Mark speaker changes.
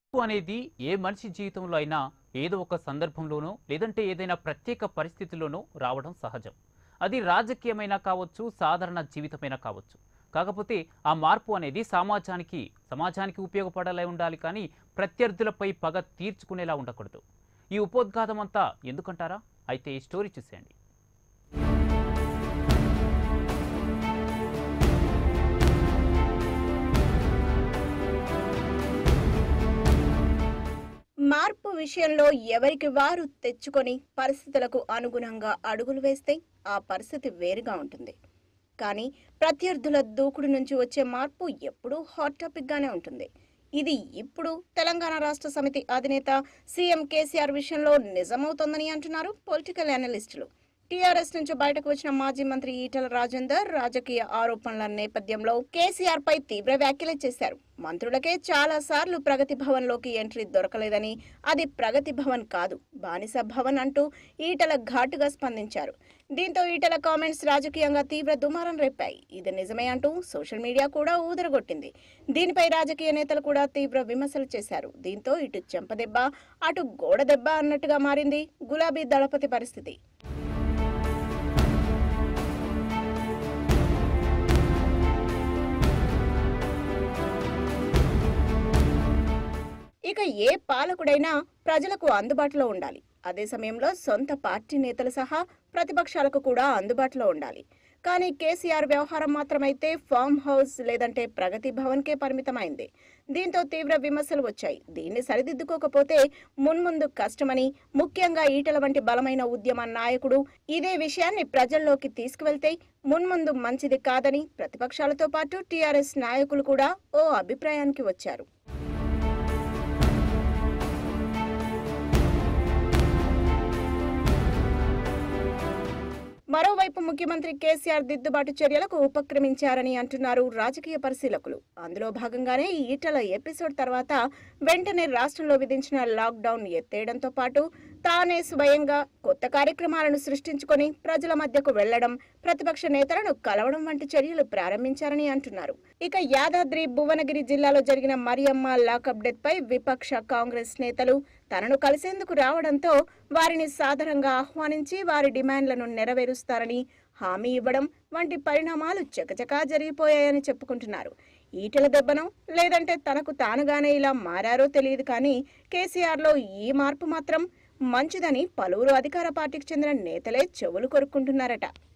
Speaker 1: మార్పు అనేది ఏ మనిషి జీవితంలో అయినా ఏదో ఒక సందర్భంలోనో లేదంటే ఏదైనా ప్రత్యేక పరిస్థితిలోనో రావడం సహజం అది రాజకీయమైనా కావచ్చు సాధారణ జీవితమైనా కావచ్చు కాకపోతే ఆ మార్పు అనేది సమాజానికి సమాజానికి ఉపయోగపడేలా ఉండాలి కానీ ప్రత్యర్థులపై పగ తీర్చుకునేలా ఉండకూడదు ఈ ఉపోద్ఘాతం అంతా ఎందుకంటారా అయితే ఈ స్టోరీ చూసేయండి
Speaker 2: మార్పు విషయంలో ఎవరికి వారు తెచ్చుకొని పరిస్థితులకు అనుగుణంగా అడుగులు వేస్తే ఆ పరిస్థితి వేరుగా ఉంటుంది కానీ ప్రత్యర్థుల దూకుడు నుంచి వచ్చే మార్పు ఎప్పుడూ హాట్ టాపిక్ గానే ఉంటుంది ఇది ఇప్పుడు తెలంగాణ రాష్ట్ర సమితి అధినేత సీఎం కేసీఆర్ విషయంలో నిజమవుతోందని అంటున్నారు పొలిటికల్ అనలిస్టులు టీఆర్ఎస్ నుంచి బయటకు వచ్చిన మాజీ మంత్రి ఈటల రాజేందర్ రాజకీయ ఆరోపణల నేపథ్యంలో కేసీఆర్ పై తీవ్ర వ్యాఖ్యలు చేశారు మంత్రులకే చాలా సార్లు ప్రగతి భవన్ లోకి ఎంట్రీ దొరకలేదని అది ప్రగతి భవన్ కాదు బానిస భవన్ అంటూ ఈటల ఘాటుగా స్పందించారు దీంతో ఈటల కామెంట్స్ రాజకీయంగా తీవ్ర దుమారం రేపాయి ఇది నిజమే అంటూ సోషల్ మీడియా కూడా ఊదరగొట్టింది దీనిపై రాజకీయ నేతలు కూడా తీవ్ర విమర్శలు చేశారు దీంతో ఇటు చెంపదెబ్బ అటు గోడ దెబ్బ అన్నట్టుగా మారింది గులాబీ దళపతి పరిస్థితి ఇక ఏ పాలకుడైనా ప్రజలకు అందుబాటులో ఉండాలి అదే సమయంలో సొంత పార్టీ నేతలు సహా ప్రతిపక్షాలకు కూడా అందుబాటులో ఉండాలి కానీ కేసీఆర్ వ్యవహారం మాత్రమైతే ఫామ్ హౌస్ లేదంటే ప్రగతి భవన్కే పరిమితమైంది దీంతో తీవ్ర విమర్శలు వచ్చాయి దీన్ని సరిదిద్దుకోకపోతే మున్ముందు కష్టమని ముఖ్యంగా ఈటల వంటి బలమైన ఉద్యమ నాయకుడు ఇదే విషయాన్ని ప్రజల్లోకి తీసుకువెళ్తే మున్ముందు మంచిది కాదని ప్రతిపక్షాలతో పాటు టీఆర్ఎస్ నాయకులు కూడా ఓ అభిప్రాయానికి వచ్చారు మరోవైపు ముఖ్యమంత్రి కేసీఆర్ దిద్దుబాటు చర్యలకు ఉపక్రమించారని అంటున్నారు రాజకీయ పరిశీలకులు అందులో భాగంగానే ఈ ఈటల ఎపిసోడ్ తర్వాత వెంటనే రాష్ట్రంలో విధించిన లాక్డౌన్ ఎత్తేయడంతో పాటు తానే స్వయంగా కొత్త కార్యక్రమాలను సృష్టించుకొని ప్రజల మధ్యకు వెళ్లడం ప్రతిపక్ష నేతలను కలవడం వంటి చర్యలు ప్రారంభించారని అంటున్నారు ఇక యాదాద్రి భువనగిరి జిల్లాలో జరిగిన మరియమ్మ లాకప్ డెత్ పై విపక్ష కాంగ్రెస్ నేతలు తనను కలిసేందుకు రావడంతో వారిని సాదరంగా ఆహ్వానించి వారి డిమాండ్లను నెరవేరుస్తారని హామీ ఇవ్వడం వంటి పరిణామాలు చకచకా జరిగిపోయాయని చెప్పుకుంటున్నారు ఈటల దెబ్బనో లేదంటే తనకు తానుగానే ఇలా మారారో తెలియదు కానీ కేసీఆర్లో ఈ మార్పు మాత్రం మంచిదని పలువురు అధికార పార్టీకి చెందిన నేతలే చెవులు కొరుక్కుంటున్నారట